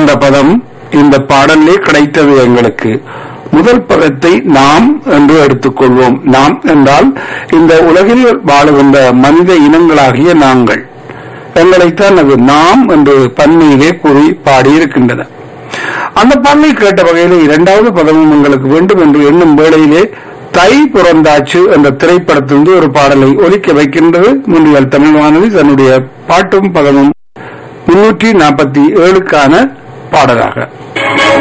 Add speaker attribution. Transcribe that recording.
Speaker 1: என்ற பதம் இந்த பாடலே கிடைத்தது எங்களுக்கு முதல் பதத்தை நாம் என்று எடுத்துக்கொள்வோம் நாம் என்றால் இந்த உலகில் வாழுகின்ற மனித இனங்களாகிய நாங்கள் எங்களைத்தான் அது நாம் என்று பன்மையிலே கூறி பாடியிருக்கின்றன அந்த பாடலை கேட்ட வகையிலே இரண்டாவது பதமும் உங்களுக்கு வேண்டும் என்று எண்ணும் வேளையிலே தை புறந்தாச்சு என்ற திரைப்படத்திலிருந்து ஒரு பாடலை ஒலிக்க வைக்கின்றது முன்னியல் தமிழ் வானொலி தன்னுடைய பாட்டும் பதமும் முன்னூற்றி நாற்பத்தி ஏழுக்கான பாடலாக